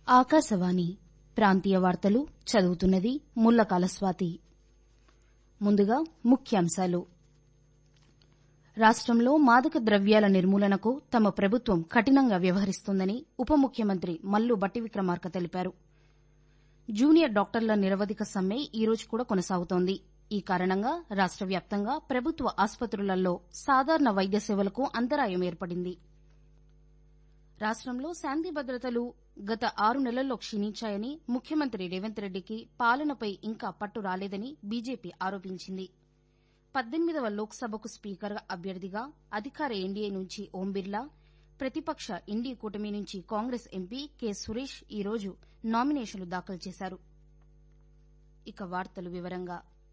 ఆకాశవాణి ప్రాంతీయ వార్తలు చదువుతున్నది ముల్లకాల స్వాతి ముందుగా ముఖ్యాంశాలు రాష్టంలో మాదక ద్రవ్యాల నిర్మూలనకు తమ ప్రభుత్వం కఠినంగా వ్యవహరిస్తోందని ఉప ముఖ్యమంత్రి మల్లు బట్టి విక్రమార్క తెలిపారు జూనియర్ డాక్టర్ల నిరవధిక సమ్మె ఈ రోజు కూడా కొనసాగుతోంది ఈ కారణంగా రాష్ట వ్యాప్తంగా ప్రభుత్వ ఆసుపత్రులలో సాధారణ వైద్య సేవలకు అంతరాయం ఏర్పడింది రాష్టంలో శాంతి భద్రతలు గత ఆరు నెలల్లో క్షీణించాయని ముఖ్యమంత్రి రేవంత్ రెడ్డికి పాలనపై ఇంకా పట్టు రాలేదని బీజేపీ ఆరోపించింది పద్దెనిమిదవ లోక్సభకు స్పీకర్ అభ్యర్థిగా అధికార ఎన్డీఏ నుంచి ఓం బిర్లా ప్రతిపక్ష ఇండీ కూటమి నుంచి కాంగ్రెస్ ఎంపీ కె సురేష్ ఈ రోజు నామినేషన్లు దాఖలు చేశారు ఇక వార్తలు వివరంగా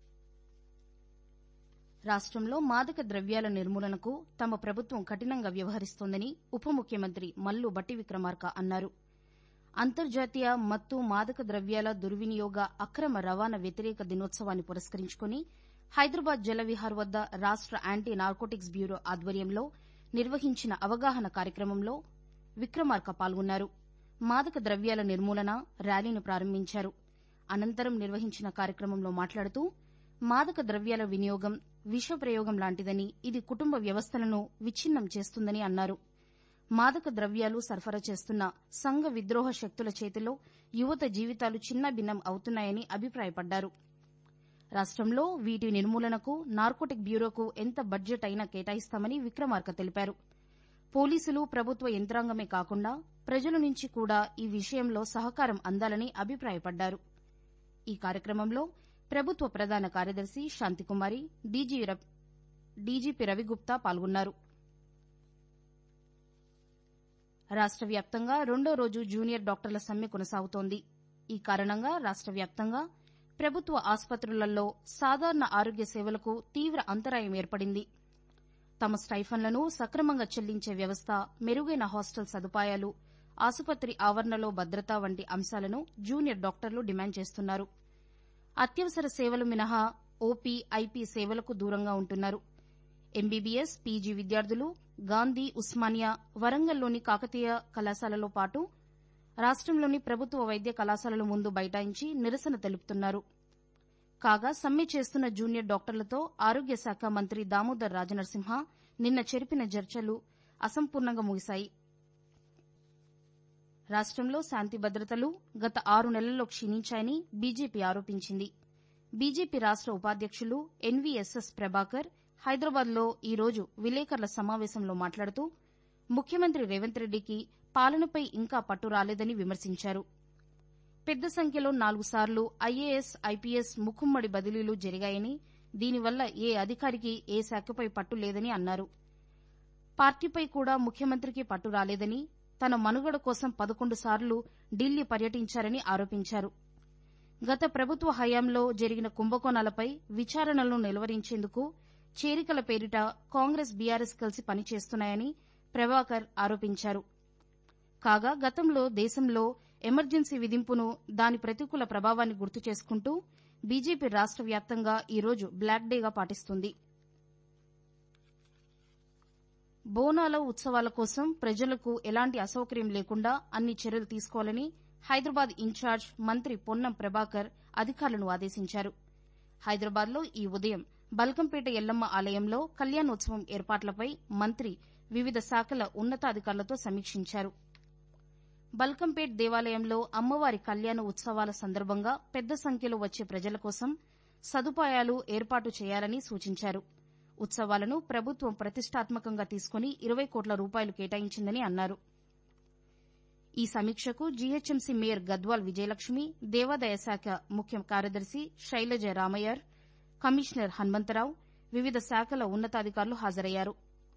రాష్టంలో మాదక ద్రవ్యాల నిర్మూలనకు తమ ప్రభుత్వం కఠినంగా వ్యవహరిస్తోందని ఉప ముఖ్యమంత్రి మల్లు బట్టి విక్రమార్క అన్నారు అంతర్జాతీయ మత్తు మాదక ద్రవ్యాల దుర్వినియోగ అక్రమ రవాణా వ్యతిరేక దినోత్సవాన్ని పురస్కరించుకుని హైదరాబాద్ జలవిహార్ వద్ద రాష్ట యాంటీ నార్కోటిక్స్ బ్యూరో ఆధ్వర్యంలో నిర్వహించిన అవగాహన కార్యక్రమంలో విక్రమార్క పాల్గొన్నారు మాదక ద్రవ్యాల నిర్మూలన ర్యాలీని ప్రారంభించారు అనంతరం నిర్వహించిన కార్యక్రమంలో మాట్లాడుతూ మాదక ద్రవ్యాల వినియోగం విష ప్రయోగం లాంటిదని ఇది కుటుంబ వ్యవస్థలను విచ్ఛిన్నం చేస్తుందని అన్నారు మాదక ద్రవ్యాలు సరఫరా చేస్తున్న సంఘ విద్రోహ శక్తుల చేతిలో యువత జీవితాలు చిన్నాభిన్నం అవుతున్నాయని అభిప్రాయపడ్డారు రాష్టంలో వీటి నిర్మూలనకు నార్కోటిక్ బ్యూరోకు ఎంత బడ్జెట్ అయినా కేటాయిస్తామని విక్రమార్క తెలిపారు పోలీసులు ప్రభుత్వ యంత్రాంగమే కాకుండా ప్రజల నుంచి కూడా ఈ విషయంలో సహకారం అందాలని అభిప్రాయపడ్డారు ఈ కార్యక్రమంలో ప్రభుత్వ ప్రధాన కార్యదర్శి శాంతికుమారి డీజీపీ రవిగుప్తా పాల్గొన్నారు రాష్ట వ్యాప్తంగా రెండో రోజు జూనియర్ డాక్టర్ల సమ్మె కొనసాగుతోంది ఈ కారణంగా రాష్ట వ్యాప్తంగా ప్రభుత్వ ఆసుపత్రులలో సాధారణ ఆరోగ్య సేవలకు తీవ్ర అంతరాయం ఏర్పడింది తమ స్టైఫన్లను సక్రమంగా చెల్లించే వ్యవస్థ మెరుగైన హాస్టల్ సదుపాయాలు ఆసుపత్రి ఆవరణలో భద్రత వంటి అంశాలను జూనియర్ డాక్టర్లు డిమాండ్ చేస్తున్నారు అత్యవసర సేవలు మినహా ఓపీ ఐపీ సేవలకు దూరంగా ఉంటున్నారు ఎంబీబీఎస్ పీజీ విద్యార్థులు గాంధీ ఉస్మానియా వరంగల్లోని కాకతీయ కళాశాలలో పాటు రాష్టంలోని ప్రభుత్వ వైద్య కళాశాలల ముందు బైఠాయించి నిరసన తెలుపుతున్నారు కాగా సమ్మె చేస్తున్న జూనియర్ డాక్టర్లతో ఆరోగ్య శాఖ మంత్రి దామోదర్ రాజనరసింహ నిన్న చెరిపిన చర్చలు అసంపూర్ణంగా ముగిశాయి రాష్టంలో శాంతి భద్రతలు గత ఆరు నెలల్లో క్షీణించాయని బీజేపీ ఆరోపించింది బీజేపీ రాష్ట ఉపాధ్యకులు ఎన్వీఎస్ఎస్ ప్రభాకర్ హైదరాబాద్లో ఈ రోజు విలేకరుల సమావేశంలో మాట్లాడుతూ ముఖ్యమంత్రి రేవంత్ రెడ్డికి పాలనపై ఇంకా పట్టు రాలేదని విమర్శించారు పెద్ద సంఖ్యలో నాలుగు సార్లు ఐఏఎస్ ఐపీఎస్ ముక్కుమ్మడి బదిలీలు జరిగాయని దీనివల్ల ఏ అధికారికి ఏ శాఖపై పట్టు లేదని అన్నారు పార్టీపై కూడా ముఖ్యమంత్రికి పట్టు రాలేదని తన మనుగడ కోసం పదకొండు సార్లు ఢిల్లీ పర్యటించారని ఆరోపించారు గత ప్రభుత్వ హయాంలో జరిగిన కుంభకోణాలపై విచారణలను నిలువరించేందుకు చేరికల పేరిట కాంగ్రెస్ బీఆర్ఎస్ కలిసి పనిచేస్తున్నాయని ప్రభాకర్ ఆరోపించారు కాగా గతంలో దేశంలో ఎమర్జెన్సీ విధింపును దాని ప్రతికూల ప్రభావాన్ని గుర్తు చేసుకుంటూ బీజేపీ రాష్ట వ్యాప్తంగా ఈ రోజు బ్లాక్ డేగా పాటిస్తుంది బోనాల ఉత్సవాల కోసం ప్రజలకు ఎలాంటి అసౌకర్యం లేకుండా అన్ని చర్యలు తీసుకోవాలని హైదరాబాద్ ఇన్ఛార్జ్ మంత్రి పొన్నం ప్రభాకర్ అధికారులను ఆదేశించారు హైదరాబాద్లో ఈ ఉదయం బల్కంపేట ఎల్లమ్మ ఆలయంలో కళ్యాణోత్సవం ఏర్పాట్లపై మంత్రి వివిధ శాఖల ఉన్నతాధికారులతో సమీక్షించారు బల్కంపేట్ దేవాలయంలో అమ్మవారి కళ్యాణ ఉత్సవాల సందర్భంగా పెద్ద సంఖ్యలో వచ్చే ప్రజల కోసం సదుపాయాలు ఏర్పాటు చేయాలని సూచించారు ఉత్సవాలను ప్రభుత్వం ప్రతిష్టాత్మకంగా తీసుకుని ఇరవై కోట్ల రూపాయలు కేటాయించిందని అన్నారు ఈ సమీక్షకు జీహెచ్ఎంసీ మేయర్ గద్వాల్ విజయలక్ష్మి దేవాదాయ శాఖ ముఖ్య కార్యదర్శి శైలజ రామయ్యర్ కమిషనర్ హన్మంతరావు వివిధ శాఖల ఉన్నతాధికారులు హాజరయ్యారు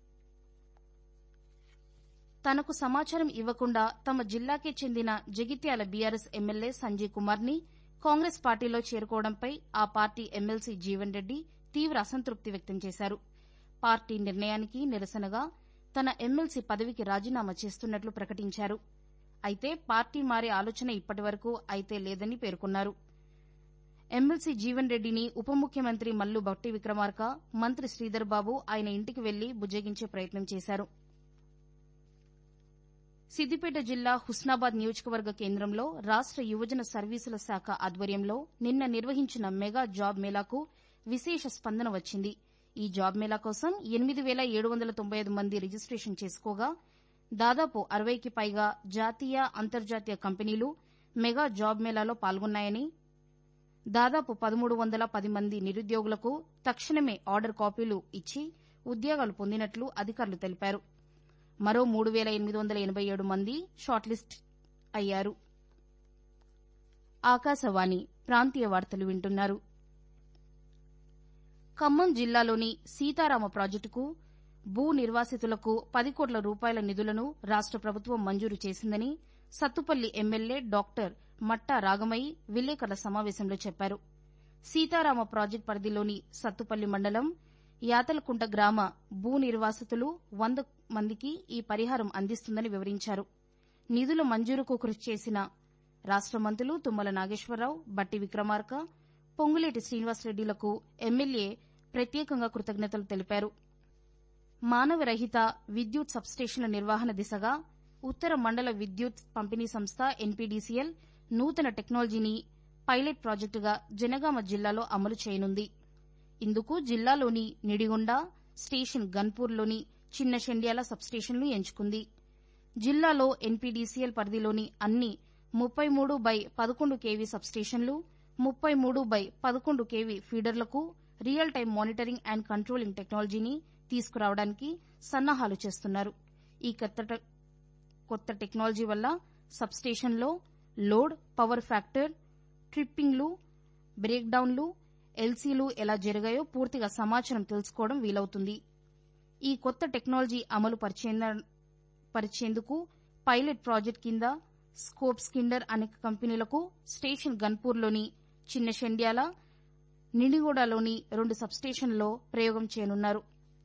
తనకు సమాచారం ఇవ్వకుండా తమ జిల్లాకే చెందిన జగిత్యాల బీఆర్ఎస్ ఎమ్మెల్యే సంజయ్ కుమార్ ని కాంగ్రెస్ పార్టీలో చేరుకోవడంపై ఆ పార్టీ ఎమ్మెల్సీ జీవన్ రెడ్డి తీవ్ర అసంతృప్తి వ్యక్తం చేశారు పార్టీ నిర్ణయానికి నిరసనగా తన ఎమ్మెల్సీ పదవికి రాజీనామా చేస్తున్నట్లు ప్రకటించారు అయితే పార్టీ మారే ఆలోచన ఇప్పటివరకు అయితే లేదని పేర్కొన్నారు ఎమ్మెల్సీ జీవన్ రెడ్డిని ఉప ముఖ్యమంత్రి మల్లు భట్టి విక్రమార్క మంత్రి శ్రీధర్ బాబు ఆయన ఇంటికి వెళ్లి బుజ్జగించే ప్రయత్నం చేశారు సిద్దిపేట జిల్లా హుస్నాబాద్ నియోజకవర్గ కేంద్రంలో రాష్ట యువజన సర్వీసుల శాఖ ఆధ్వర్యంలో నిన్న నిర్వహించిన మెగా జాబ్ మేళాకు విశేష స్పందన వచ్చింది ఈ జాబ్ మేళా కోసం ఎనిమిది వేల ఏడు వందల తొంభై ఐదు మంది రిజిస్టేషన్ చేసుకోగా దాదాపు అరవైకి పైగా జాతీయ అంతర్జాతీయ కంపెనీలు మెగా జాబ్ మేళాలో పాల్గొన్నాయని దాదాపు పదమూడు వందల పది మంది నిరుద్యోగులకు తక్షణమే ఆర్డర్ కాపీలు ఇచ్చి ఉద్యోగాలు పొందినట్లు అధికారులు తెలిపారు మరో మూడు వేల ఎనిమిది వందల ఎనబై ఏడు మంది షార్ట్లిస్ట్ అయ్యారు ఆకాశవాణి ప్రాంతీయ వార్తలు వింటున్నారు ఖమ్మం జిల్లాలోని సీతారామ ప్రాజెక్టుకు భూ నిర్వాసితులకు పది కోట్ల రూపాయల నిధులను రాష్ట ప్రభుత్వం మంజూరు చేసిందని సత్తుపల్లి ఎమ్మెల్యే డాక్టర్ మట్టా రాగమయ్య విలేకరుల సమావేశంలో చెప్పారు సీతారామ ప్రాజెక్టు పరిధిలోని సత్తుపల్లి మండలం యాతలకుంట గ్రామ భూ నిర్వాసితులు వంద మందికి ఈ పరిహారం అందిస్తుందని వివరించారు నిధుల మంజూరుకు కృషి చేసిన రాష్ట మంత్రులు తుమ్మల నాగేశ్వరరావు బట్టి విక్రమార్క పొంగులేటి శ్రీనివాసరెడ్డిలకు ఎమ్మెల్యే ప్రత్యేకంగా కృతజ్ఞతలు తెలిపారు మానవరహిత విద్యుత్ సబ్స్టేషన్ల నిర్వహణ దిశగా ఉత్తర మండల విద్యుత్ పంపిణీ సంస్థ ఎన్పీడీసీఎల్ నూతన టెక్నాలజీని పైలట్ ప్రాజెక్టుగా జనగామ జిల్లాలో అమలు చేయనుంది ఇందుకు జిల్లాలోని నిడిగొండ స్టేషన్ గన్పూర్లోని చిన్న షెండ్యాల సబ్స్టేషన్లు ఎంచుకుంది జిల్లాలో ఎన్పీడీసీఎల్ పరిధిలోని అన్ని ముప్పై మూడు బై పదకొండు కేవీ సబ్స్టేషన్లు ముప్పై మూడు బై పదకొండు కేవీ ఫీడర్లకు real time monitoring and controlling టెక్నాలజీని తీసుకురావడానికి సన్నాహాలు చేస్తున్నారు ఈ కొత్త టెక్నాలజీ వల్ల సబ్స్టేషన్లో లోడ్ పవర్ ఫ్యాక్టర్ ట్రిప్పింగ్లు బ్రేక్డౌన్లు ఎల్సీలు ఎలా జరిగాయో పూర్తిగా సమాచారం తెలుసుకోవడం వీలవుతుంది ఈ కొత్త టెక్నాలజీ అమలు పరిచేందుకు పైలట్ ప్రాజెక్టు కింద స్కోప్ స్కిండర్ అనే కంపెనీలకు స్టేషన్ గన్పూర్లోని చిన్న షెండ్యాల నిండిగూడలోని రెండు సబ్స్టేషన్లలో ప్రయోగం చేయనున్నారు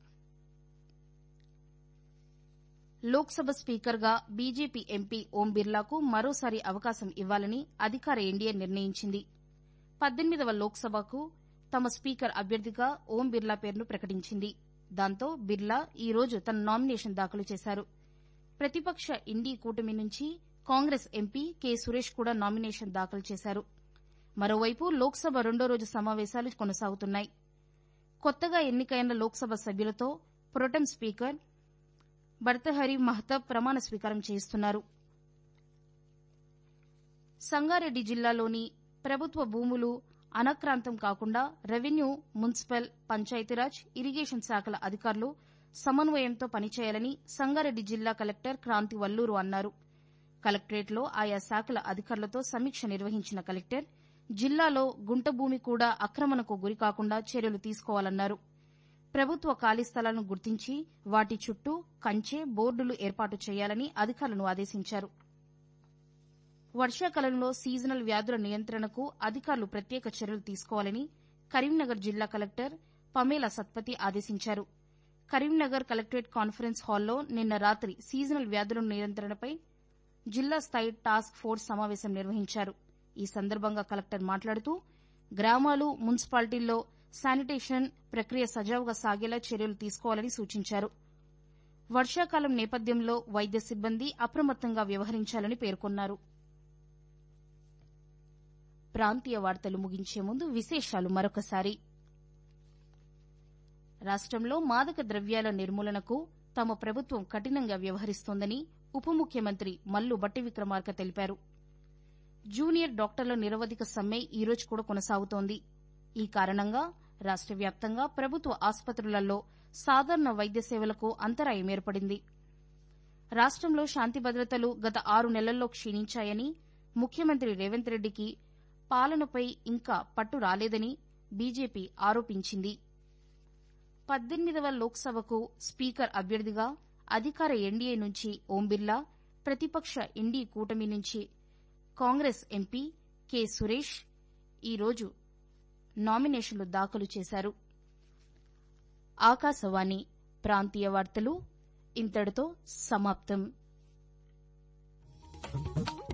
లోక్సభ స్పీకర్గా బీజేపీ ఎంపీ ఓం బిర్లాకు మరోసారి అవకాశం ఇవ్వాలని అధికార ఎన్డీఏ నిర్ణయించింది పద్దెనిమిదవ లోక్సభకు తమ స్పీకర్ అభ్యర్థిగా ఓం బిర్లా పేరును ప్రకటించింది దాంతో బిర్లా ఈ రోజు తన నామినేషన్ దాఖలు చేశారు ప్రతిపక్ష ఇండీ కూటమి నుంచి కాంగ్రెస్ ఎంపీ కె సురేష్ కూడా నామినేషన్ దాఖలు చేశారు మరోవైపు లోక్సభ రెండో రోజు సమావేశాలు కొనసాగుతున్నాయి కొత్తగా ఎన్నికైన లోక్సభ సభ్యులతో ప్రొటెం స్పీకర్ భర్తహరి మహతాబ్ ప్రమాణ స్వీకారం చేయిస్తున్నారు సంగారెడ్డి జిల్లాలోని ప్రభుత్వ భూములు అనక్రాంతం కాకుండా రెవెన్యూ మున్సిపల్ పంచాయతీరాజ్ ఇరిగేషన్ శాఖల అధికారులు సమన్వయంతో పనిచేయాలని సంగారెడ్డి జిల్లా కలెక్టర్ క్రాంతి వల్లూరు అన్నారు కలెక్టరేట్లో ఆయా శాఖల అధికారులతో సమీక్ష నిర్వహించిన కలెక్టర్ జిల్లాలో గుంట భూమి కూడా ఆక్రమణకు గురికాకుండా చర్యలు తీసుకోవాలన్నారు ప్రభుత్వ ఖాళీ స్థలాలను గుర్తించి వాటి చుట్టూ కంచె బోర్డులు ఏర్పాటు చేయాలని అధికారులను ఆదేశించారు వర్షాకాలంలో సీజనల్ వ్యాధుల నియంత్రణకు అధికారులు ప్రత్యేక చర్యలు తీసుకోవాలని కరీంనగర్ జిల్లా కలెక్టర్ పమేలా సత్పతి ఆదేశించారు కరీంనగర్ కలెక్టరేట్ కాన్ఫరెన్స్ హాల్లో నిన్న రాత్రి సీజనల్ వ్యాధుల నియంత్రణపై జిల్లా స్థాయి టాస్క్ ఫోర్స్ సమావేశం నిర్వహించారు ఈ సందర్భంగా కలెక్టర్ మాట్లాడుతూ గ్రామాలు మున్సిపాలిటీల్లో శానిటేషన్ ప్రక్రియ సజావుగా సాగేలా చర్యలు తీసుకోవాలని సూచించారు వర్షాకాలం నేపథ్యంలో వైద్య సిబ్బంది అప్రమత్తంగా వ్యవహరించాలని పేర్కొన్నారు ప్రాంతీయ వార్తలు ముగించే ముందు విశేషాలు మరొకసారి రాష్టంలో మాదక ద్రవ్యాల నిర్మూలనకు తమ ప్రభుత్వం కఠినంగా వ్యవహరిస్తోందని ఉప ముఖ్యమంత్రి మల్లు బట్టి విక్రమార్క తెలిపారు జూనియర్ డాక్టర్ల నిరవధిక సమ్మె ఈ రోజు కూడా కొనసాగుతోంది ఈ కారణంగా రాష్ట వ్యాప్తంగా ప్రభుత్వ ఆసుపత్రులలో సాధారణ వైద్య సేవలకు అంతరాయం ఏర్పడింది రాష్టంలో శాంతి భద్రతలు గత ఆరు నెలల్లో క్షీణించాయని ముఖ్యమంత్రి రేవంత్ రెడ్డికి పాలనపై ఇంకా పట్టు రాలేదని బీజేపీ ఆరోపించింది పద్దెనిమిదవ లోక్సభకు స్పీకర్ అభ్యర్థిగా అధికార ఎన్డీఏ నుంచి ఓం బిర్లా ప్రతిపక్ష ఇండీ కూటమి నుంచి కాంగ్రెస్ ఎంపీ కె సురేష్ ఈరోజు నామినేషన్లు దాఖలు చేశారు ఆకాశవాణి ప్రాంతీయ వార్తలు ఇంతటితో సమాప్తం